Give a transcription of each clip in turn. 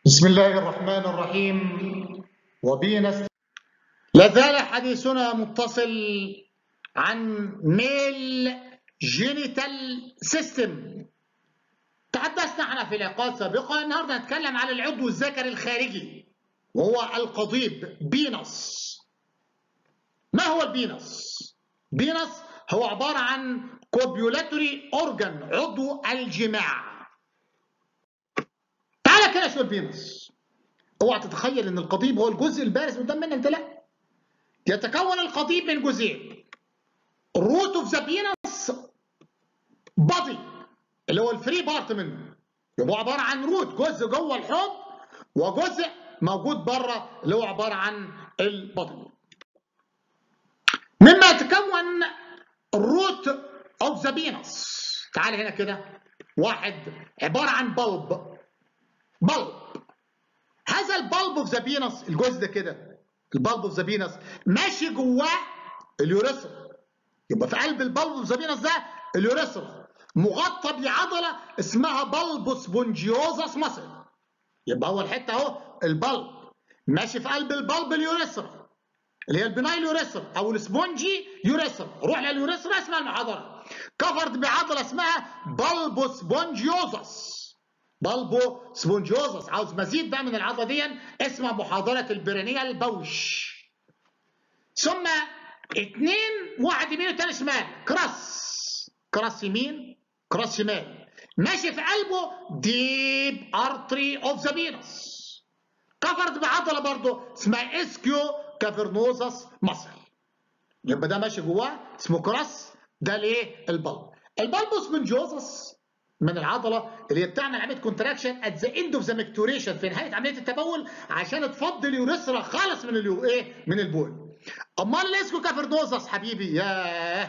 بسم الله الرحمن الرحيم وبه نست... لا زال حديثنا متصل عن ميل جينيتال سيستم تحدثنا احنا في لقاءات سابقة النهارده هنتكلم على العضو الذكري الخارجي وهو القضيب بينس ما هو البينس؟ بينس هو عبارة عن كوبيولاتوري اورجان عضو الجماع تعالى كده شوف البينس اوعى تتخيل ان القضيب هو الجزء البارز قدام منك ده لا يتكون القضيب من جزئين الروت اوف ذا بينس بادي اللي هو الفري بارت منه يبقى عباره عن روت جزء جوه الحوض وجزء موجود بره اللي هو عباره عن البادي مما يتكون الروت اوف ذا بينس تعال هنا كده واحد عباره عن بلب بلب هذا البلب اوف ذا بينس الجزء ده كده البلب اوف ذا بينس ماشي جواه اليوريثرا يبقى في قلب البلب اوف ذا بينس ده اليوريثرا مغطى بعضله اسمها بلب سبونجيوزاس ماسل يبقى اول حته اهو البلب ماشي في قلب البلب اليوريثرا اللي هي البنايل يوريثرا او السبونجي يوريثرا روح لليوريثرا اسمها المحاضره كفرد بعضله اسمها بلبو سبونجيوزاس بلبو سبونجيوزاس عاوز مزيد بقى من العضله دي اسمها محاضره البرينيه البوش ثم اثنين واحد يمين والثاني شمال كراس كراس يمين كراس شمال ماشي في قلبه ديب ارتري اوف ذا فينوس كفرد بعضله برضه اسمها اسكيو كافرنوزاس مصل يبقى ده ماشي جواه اسمه كراس ده الايه البلب البلبوس من جوزس من العضله اللي هي بتعمل عمليه كونتراكشن ات ذا اند اوف ذا ميكتوريشن في نهايه عمليه التبول عشان تفضي اليوريثرا خالص من اليو ايه من البول امال الاسكو كافرنوزاس حبيبي ياه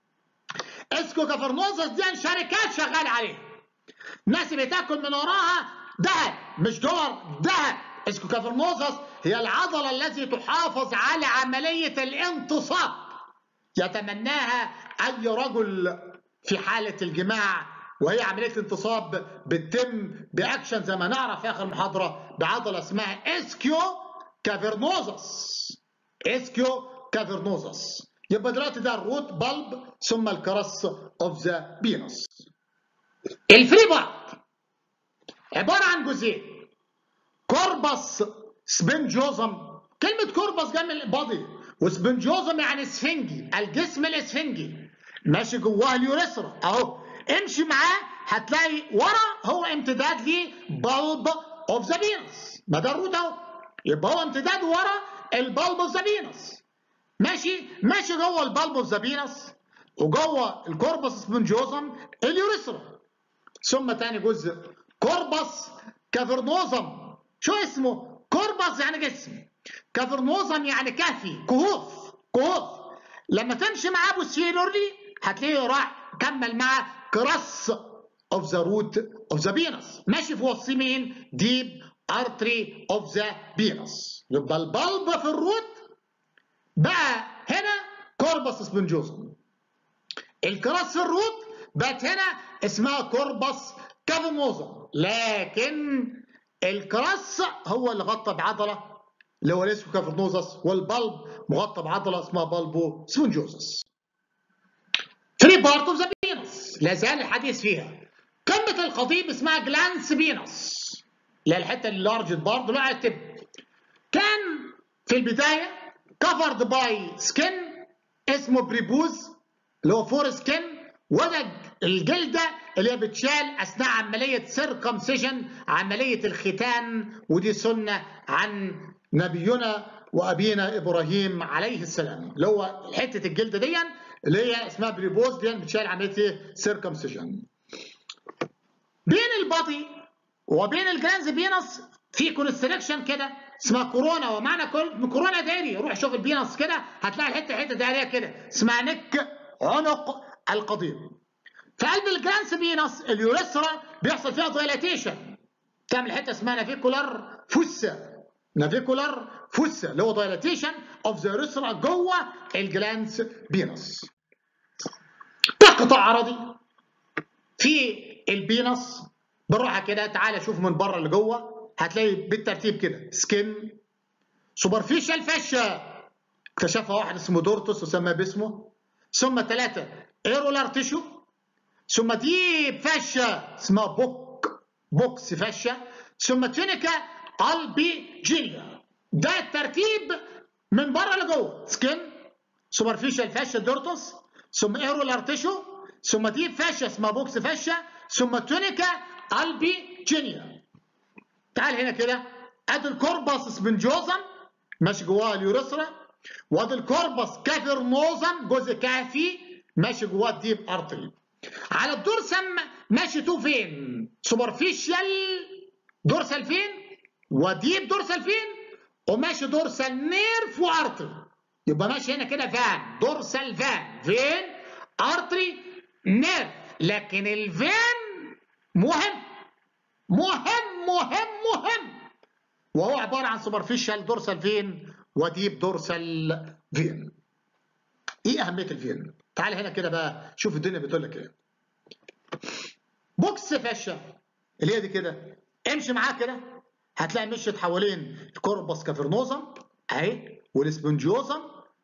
اسكو كافرنوزاس دي شركات شغاله عليها ناس بتاكل من وراها ذهب مش دولار ذهب اسكو كافرنوزاس هي العضله التي تحافظ على عمليه الانتصاب يتمناها اي رجل في حاله الجماع وهي عمليه انتصاب بتتم باكشن زي ما نعرف في اخر محاضره بعضله اسمها اسكيو كافرنوزاس اسكيو كافرنوزاس يبقى دلوقتي ده الروت بلب ثم الكرس اوف ذا بينس الفري بارت عباره عن جزئين كوربس سبنجوزم كلمه كوربس جايه من البادي وسبنجوزم يعني اسفنجي الجسم الاسفنجي ماشي جواه اليوريثرا اهو امشي معاه هتلاقي ورا هو امتداد ليه بلب اوف ذا فينس ما ده الروت اهو يبقى هو امتداد ورا البلب اوف ذا فينس ماشي ماشي جوه البلب اوف ذا فينس وجوه الكوربس سبنجوزم اليوريثرا ثم تاني جزء كوربس كافرنوزم شو اسمه كوربس يعني جسم كافرنوزم يعني كهفي كهوف كهوف لما تمشي معاه بوسيلورلي هتلاقيه راح كمل مع كراس اوف ذا روت اوف ذا بينس ماشي في وسط مين ديب ارتري اوف ذا بينس يبقى البلب في الروت بقى هنا كوربس سبنجوزم الكراس في الروت بقت هنا اسمها كوربس كافرنوزم لكن الكراس هو اللي غطى بعضله اللي هو الاسكو كافرنوزس والبلب مغطى بعضله اسمها بلبو سبونجوزس. ثري بارت اوف ذا بينس لا زال الحديث فيها. قمه القضيب اسمها جلانس بينس اللي هي الحته اللارج بارد له على التب. كان في البدايه كفرد باي سكن اسمه بريبوز اللي هو فور سكن وده الجلده اللي هي بتشال اثناء عمليه سيركمسيجن عمليه الختان ودي سنه عن نبينا وابينا ابراهيم عليه السلام اللي هو حته الجلد دي اللي هي اسمها بريبوز دي بتشال عمليه ايه سيركمسيجن بين البادي وبين الجلانز بينس في كونستريكشن كده اسمها كورونا ومعنى كورونا داري روح شوف البينس كده هتلاقي الحته حته داريه كده اسمها نك عنق القضيب في قلب الجلانس بينس اليوريثرا بيحصل فيها دايلاتيشن تعمل حته اسمها نافيكولار فوسا نافيكولار فوسا اللي هو دايلاتيشن اوف ذا يوريثرا جوه الجلانس بينس ده قطاع عرضي في البينس بالراحه كده تعالى شوف من بره اللي جوه هتلاقي بالترتيب كده سكن سوبرفيشال فاشا اكتشفها واحد اسمه دورتوس وسمى باسمه ثم ثلاثة ايرولار تيشو ثم ديب فاشا اسمها بوك بوكس فاشا ثم تونيكا البيجينيا ده الترتيب من بره لجوه سكن سوبرفيشال فاشا دورتوس ثم ايرولار تيشو ثم ديب فاشا اسمها بوكس فاشا ثم تونيكا البيجينيا تعال هنا كده ادي الكوربس سبنجوزم ماشي جواه اليوريثرا وادي الكوربس كافرنوزم جزء كافي ماشي جواه الديب ارتري على الدورسم ماشي تو فين سوبرفيشال دورسال فين وديب دورسال فين وماشي دورسال نيرف وارتري يبقى ماشي هنا كده فان دورسال فان فين ارتري نيرف لكن الفين مهم مهم مهم مهم وهو عباره عن سوبرفيشال دورسال فين وديب دورسال فين ايه اهميه الفين تعال هنا كده بقى شوف الدنيا بتقول لك ايه بوكس فاشا اللي هي دي كده امشي معاه كده هتلاقي مشيت حوالين الكوربس كافرنوزم اهي والسبنجيوزم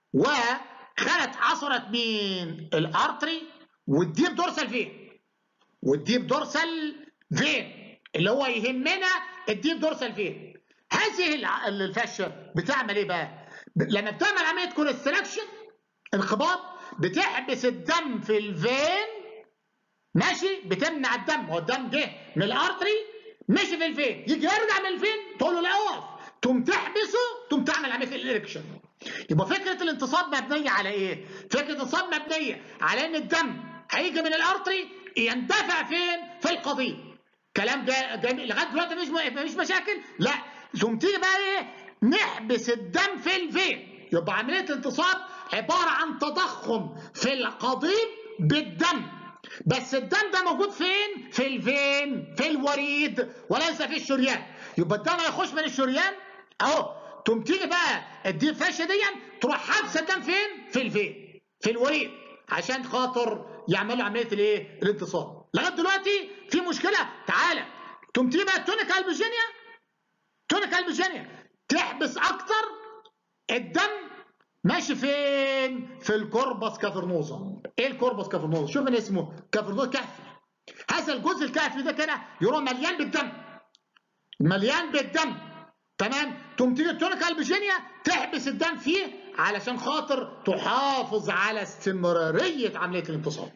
وخدت عصرت مين الارتري والديب دورسال فين والديب دورسال فين اللي هو يهمنا الديب دورسال فين هذه الفشه بتعمل ايه بقى لما بتعمل عمليه كونستراكشن انقباض بتحبس الدم في الفين ماشي بتمنع الدم هو الدم جه من الارتري مشي في الفين يجي يرجع من الفين تقول له لا اقف تقوم تحبسه تقوم تعمل عمليه الاريكشن يبقى فكره الانتصاب مبنيه على ايه؟ فكره الانتصاب مبنيه على ان الدم هيجي من الارتري يندفع فين؟ في القضيب كلام جميل لغايه دلوقتي مش مفيش مشاكل؟ لا ثم تيجي بقى ايه؟ نحبس الدم في الفين يبقى عمليه الانتصاب عباره عن تضخم في القضيب بالدم بس الدم ده موجود فين؟ في الفين في الوريد وليس في الشريان يبقى الدم هيخش من الشريان اهو تقوم تيجي بقى الديب فاشة دي تروح حابسه الدم فين؟ في الفين في الوريد عشان خاطر يعملوا عمليه الايه؟ الانتصاب لغايه دلوقتي في مشكله تعالى تقوم تيجي بقى التونيك البيجينيا تونيك البيجينيا تحبس اكتر الدم ماشي فين؟ في الكوربس كافرنوزم. ايه الكوربس كافرنوزم؟ شوف من اسمه كافرنوزم كهفي. هذا الجزء الكهفي ده كده يروح مليان بالدم. مليان بالدم. تمام؟ تقوم تيجي التونيكا البيجينيا تحبس الدم فيه علشان خاطر تحافظ على استمراريه عمليه الانتصاب.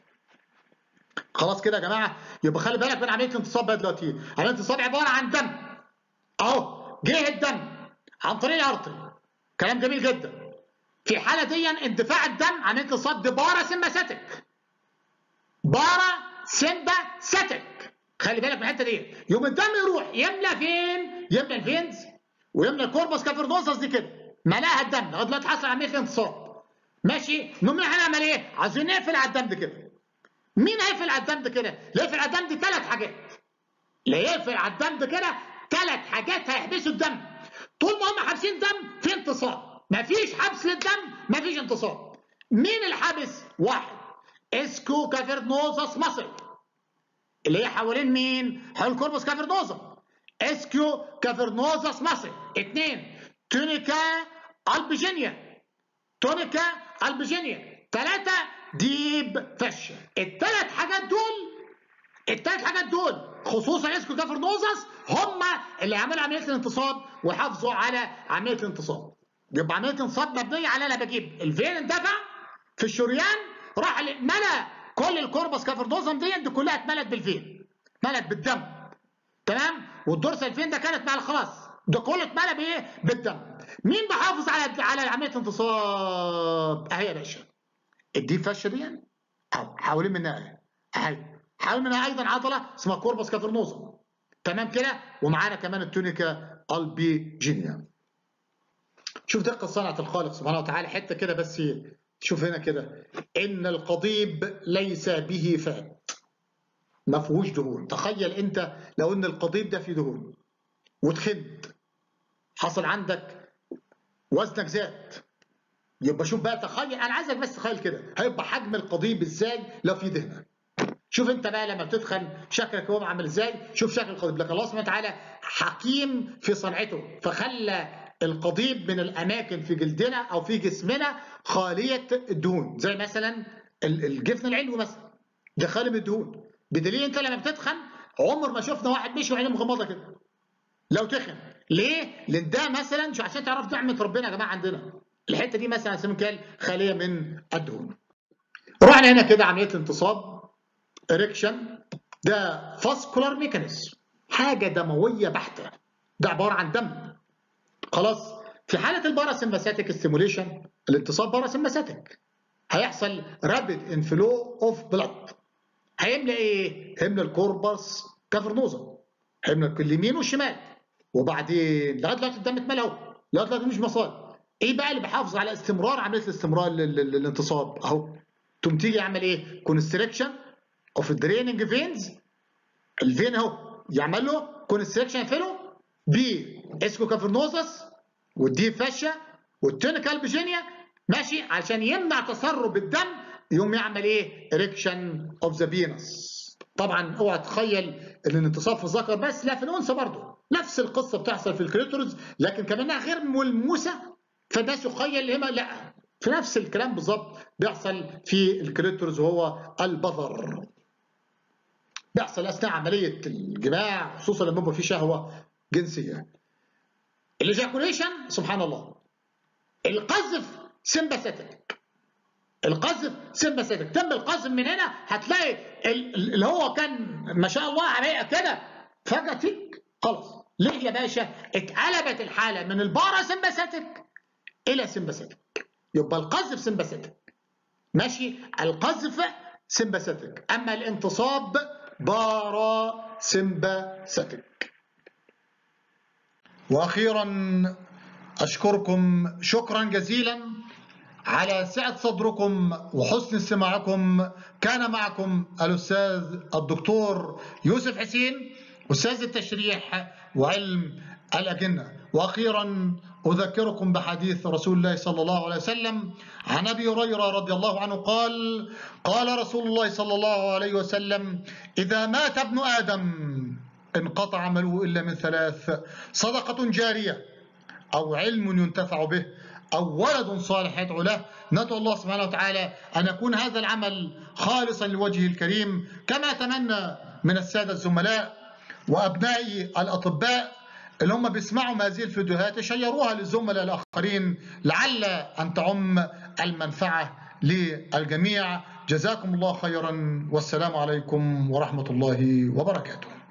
خلاص كده يا جماعه يبقى خلي بالك من عمليه الانتصاب بقى دلوقتي. عمليه الانتصاب عباره عن دم. اهو جه الدم عن طريق الارتري. كلام جميل جدا. في الحالة دي اندفاع الدم عملية الانتصاب دي بارا سمباثيك بارا سمباثيك خلي بالك من الحتة دي يوم الدم يروح يملى فين؟ يملى الفينز ويملى الكوربس كافرنوزس دي كده ملاها الدم لغاية دلوقتي حصل عملية الانتصاب ماشي نقوم هنعمل ايه؟ عايزين نقفل على الدم ده كده مين هيقفل على الدم ده كده؟ اللي يقفل على الدم دي ثلاث حاجات اللي يقفل على الدم ده كده ثلاث حاجات هيحبسوا الدم طول ما هم حابسين دم في انتصاب مفيش حبس للدم مفيش انتصاب مين الحبس واحد اسكو كافرنوزس مصر اللي هي حوالين مين حول كوربوس كافرنوزا اسكيو كافرنوزس مصر اثنين تونيكا البيجينيا تونيكا البيجينيا ثلاثة ديب فشة الثلاث حاجات دول الثلاث حاجات دول خصوصا اسكو كافرنوزس هم اللي عملوا عملية الانتصاب وحافظوا على عملية الانتصاب يبقى عمليه انصاب مبنيه على انا بجيب الفين اندفع في الشريان راح ملا كل الكوربس كافردوزم دي, دي كلها اتملت بالفين اتملت بالدم تمام والدورسال فين ده كانت مال خلاص ده كله اتملى بايه بالدم مين بحافظ على على عمليه انتصاب اهي يا باشا الديب فشه دي اهو حوالين منها اهي حوالين منها ايضا عضله اسمها كوربس كافرنوزم تمام كده ومعانا كمان التونيكا البيجينيا شوف دقة صنعة الخالق سبحانه وتعالى حتة كده بس شوف هنا كده إن القضيب ليس به فات ما فيهوش دهون تخيل أنت لو إن القضيب ده فيه دهون وتخد حصل عندك وزنك زاد يبقى شوف بقى تخيل أنا عايزك بس تخيل كده هيبقى حجم القضيب إزاي لو فيه دهنة شوف انت بقى لما بتدخل شكلك هو عامل ازاي شوف شكل القضيب لكن الله سبحانه وتعالى حكيم في صنعته فخلى القضيب من الاماكن في جلدنا او في جسمنا خاليه الدهون زي مثلا الجفن العلوي مثلا ده خالي من الدهون بدليل انت لما بتتخن عمر ما شفنا واحد مشي وعينه مغمضه كده لو تخن ليه؟ لان ده مثلا شو عشان تعرف نعمه ربنا يا جماعه عندنا الحته دي مثلا سمكال خاليه من الدهون رحنا هنا كده عمليه الانتصاب اريكشن ده فاسكولار ميكانيزم حاجه دمويه بحته ده عباره عن دم خلاص في حاله الباراسمباثيك ستيموليشن الانتصاب باراسمباثيك هيحصل رابيد انفلو اوف بلاد هيملى ايه؟ هيملى الكوربس كافرنوزا هيملى اليمين والشمال وبعدين لغايه دلوقتي الدم اتملى اهو لغايه دلوقتي مش مصاد ايه بقى اللي بيحافظ على استمرار عمليه الاستمرار للانتصاب اهو تقوم تيجي يعمل ايه؟ كونستريكشن اوف الدريننج فينز الفين اهو يعمل له كونستريكشن يقفله باسكو كافرنوزس والدي فاشا والتونيكال بجينيا ماشي عشان يمنع تسرب الدم يقوم يعمل ايه؟ اريكشن اوف ذا فينس طبعا اوعى تخيل ان الانتصاب في الذكر بس لا في الانثى برضه نفس القصه بتحصل في الكليتورز لكن كمانها غير ملموسه فالناس يخيل هنا لا في نفس الكلام بالظبط بيحصل في الكليتورز وهو البذر بيحصل اثناء عمليه الجماع خصوصا لما يبقى في شهوه جنسيه الاجاكوليشن سبحان الله القذف سمباثيتك القذف سمباثيتك تم القذف من هنا هتلاقي اللي هو كان ما شاء الله عليه كده فجاه تك خلاص ليه يا باشا اتقلبت الحاله من البارا سمباثيتك الى سمباثيتك يبقى القذف سمباثيتك ماشي القذف سمباثيتك اما الانتصاب بارا سمباثيتك واخيرا اشكركم شكرا جزيلا على سعة صدركم وحسن استماعكم كان معكم الأستاذ الدكتور يوسف حسين أستاذ التشريح وعلم الأجنة وأخيرا أذكركم بحديث رسول الله صلى الله عليه وسلم عن أبي هريرة رضي الله عنه قال قال رسول الله صلى الله عليه وسلم إذا مات ابن آدم انقطع عمله إلا من ثلاث صدقة جارية أو علم ينتفع به أو ولد صالح يدعو له ندعو الله سبحانه وتعالى أن يكون هذا العمل خالصا لوجهه الكريم كما أتمنى من السادة الزملاء وأبنائي الأطباء اللي هم بيسمعوا هذه الفيديوهات يشيروها للزملاء الآخرين لعل أن تعم المنفعة للجميع جزاكم الله خيرا والسلام عليكم ورحمة الله وبركاته